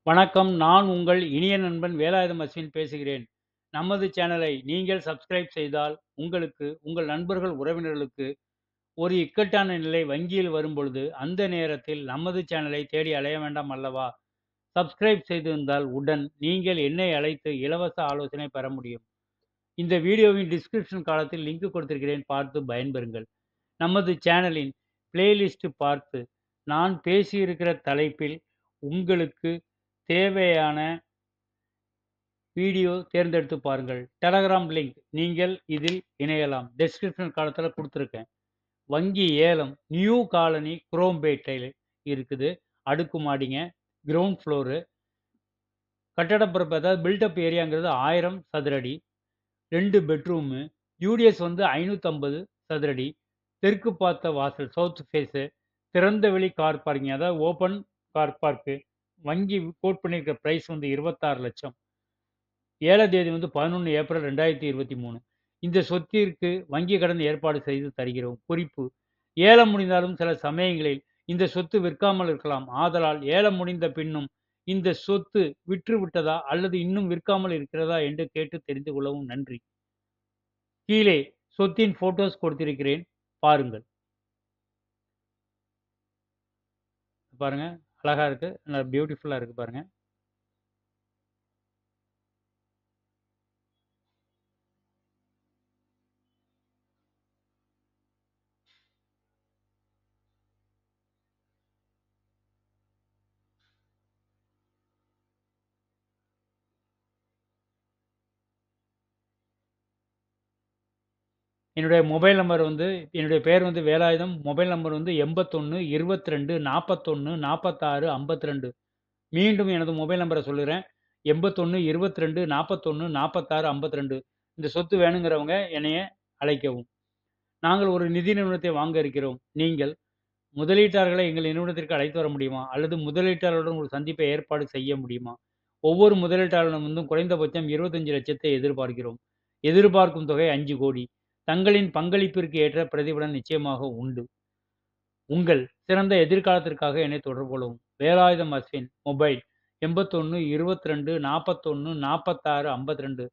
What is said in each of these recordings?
வணக்கம். நான் உங்கள் இனிய நண்பன் வேலாயுதம் அஸ்வின் பேசுகிறேன். நமது சேனலை நீங்கள் சப்ஸ்கிரைப் செய்தால், உங்களுக்கு, உங்கள் நண்பர்கள், உறவினர்களுக்கு ஒரு இக்கட்டான நிலை வங்கியில் வரும்பொழுது, அந்த நேரத்தில் நமது சேனலை தேடி அலைய வேண்டாம் அல்லவா? சப்ஸ்கிரைப் செய்திருந்தால் உடன் நீங்கள் என்னை அழைத்து இலவச ஆலோசனை பெற முடியும். இந்த வீடியோவின் டிஸ்கிரிப்ஷன் காலத்தில் லிங்க் கொடுத்திருக்கிறேன். பார்த்து பயன்பெறுங்கள். நமது சேனலின் பிளேலிஸ்ட் பார்த்து, நான் பேசியிருக்கிற தலைப்பில் உங்களுக்கு தேவையான வீடியோ தேர்ந்தெடுத்து பாருங்கள். டெலகிராம் லிங்க் நீங்கள் இதில் இணையலாம். டிஸ்கிரிப்ஷன் காலத்தில குடுத்துருக்கேன். வங்கி ஏலம் நியூ காலனி குரோம்பேட்டையில இருக்குது. அடுக்குமாடிங்க. Ground floor. கட்டடப்பரப்பு அதாவது பில்டப் ஏரியாங்கிறது 1000 சதுரடி. 2 பெட்ரூமு. யூடிஎஸ் வந்து 550 சதுரடி. தெற்கு பார்த்த வாசல் சவுத் ஃபேஸு. திறந்தவெளி கார் பார்க்கிங் அதாவது ஓப்பன் கார் பார்க்கு. வங்கி கோட் பண்ணியிருக்க பிரைஸ் வந்து 26,00,000 ஏல தேதி வந்து 11 ஏப்ரல் 2023 இந்த சொத்திற்கு வங்கி கடன் ஏற்பாடு செய்து தருகிறோம். குறிப்பு: ஏலம் முடிந்தாலும் சில சமயங்களில் இந்த சொத்து விற்காமல் இருக்கலாம். ஆதலால் ஏலம் முடிந்த பின்னும் இந்த சொத்து விற்று விட்டதா அல்லது இன்னும் விற்காமல் இருக்கிறதா என்று கேட்டு தெரிந்து கொள்ளவும் நன்றி. கீழே சொத்தின் ஃபோட்டோஸ் கொடுத்திருக்கிறேன். பாருங்கள். பாருங்க. அழகா இருக்கு. நல்லா பியூட்டிஃபுல்லா இருக்கு பாருங்க. என்னுடைய மொபைல் நம்பர் வந்து என்னுடைய பெயர் வந்து வேலாயுதம். மொபைல் நம்பர் வந்து 81 22 41 46 52 மீண்டும் எனது மொபைல் நம்பர சொல்லுறேன். 81 22 41 46 52 இந்த சொத்து வேணுங்கிறவங்க என்னைய அழைக்கவும். நாங்கள் ஒரு நிதி நிறுவனத்தை வாங்க இருக்கிறோம். நீங்கள் முதலீட்டாளர்களை எங்கள் நிறுவனத்திற்கு அழைத்து வர முடியுமா? அல்லது முதலீட்டாளருடன் ஒரு சந்திப்பை ஏற்பாடு செய்ய முடியுமா? ஒவ்வொரு முதலீட்டாளரிடமிருந்தும் குறைந்தபட்சம் 25,00,000 எதிர்பார்க்கிறோம். எதிர்பார்க்கும் தொகை 5 கோடி. தங்களின் பங்களிப்பிற்கு ஏற்ற பிரதிபலன் நிச்சயமாக உண்டு. உங்கள் சிறந்த எதிர்காலத்திற்காக என்னை தொடர்பு கொள்ளவும். வேலாயுதம் அஸ்வின். மொபைல் 81 22 41 46 52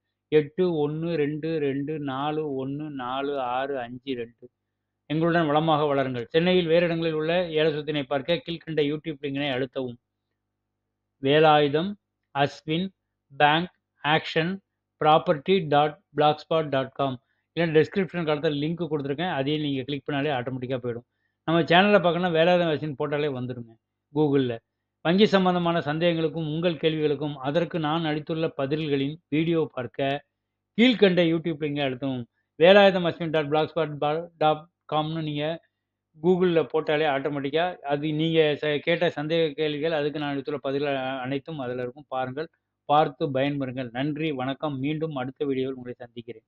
8122414652 எங்களுடன் வளமாக வளருங்கள். சென்னையில் வேறு இடங்களில் உள்ள ஏல சொத்தினை பார்க்க கீழ்க்கண்ட யூடியூப் லிங்கினை அழுத்தவும். Velayudham Ashwin bank auction property dot blogspot dot com இல்ல டிஸ்கிரிப்ஷன் காலத்தில லிங்க் குடுத்துருக்கேன். அதையும் நீங்க கிளிக் பண்ணாலே ஆட்டோமேட்டிக்கா போயிடும். நம்ம சேனல பார்க்கணும்னா வேலாயுதம் அஸ்வின் போட்டாலே வந்துருங்க. கூகுள்ல. வங்கி சம்பந்தமான சந்தேகங்களுக்கும், உங்கள் கேள்விகளுக்கும் அதற்கு நான் அளித்துள்ள பதில்களின் வீடியோ பார்க்க கீழ்க்கண்ட யூடியூப் லிங்கை அழுத்தவும். வேலாயுதம் அஸ்வின் டாட் பிளாக்ஸ்பாட் பா டாட் காம்னு நீங்க கூகுள்ல போட்டாலே ஆட்டோமேட்டிக்கா அது நீங்க ச கேட்ட சந்தேக கேள்விகள், அதுக்கு நான் அளித்துள்ள பதில்கள் அனைத்தும் அதில இருக்கும். பாருங்கள். பார்த்து பயன்பெறுங்கள். நன்றி, வணக்கம். மீண்டும் அடுத்த வீடியோவில் உங்களை சந்திக்கிறேன்.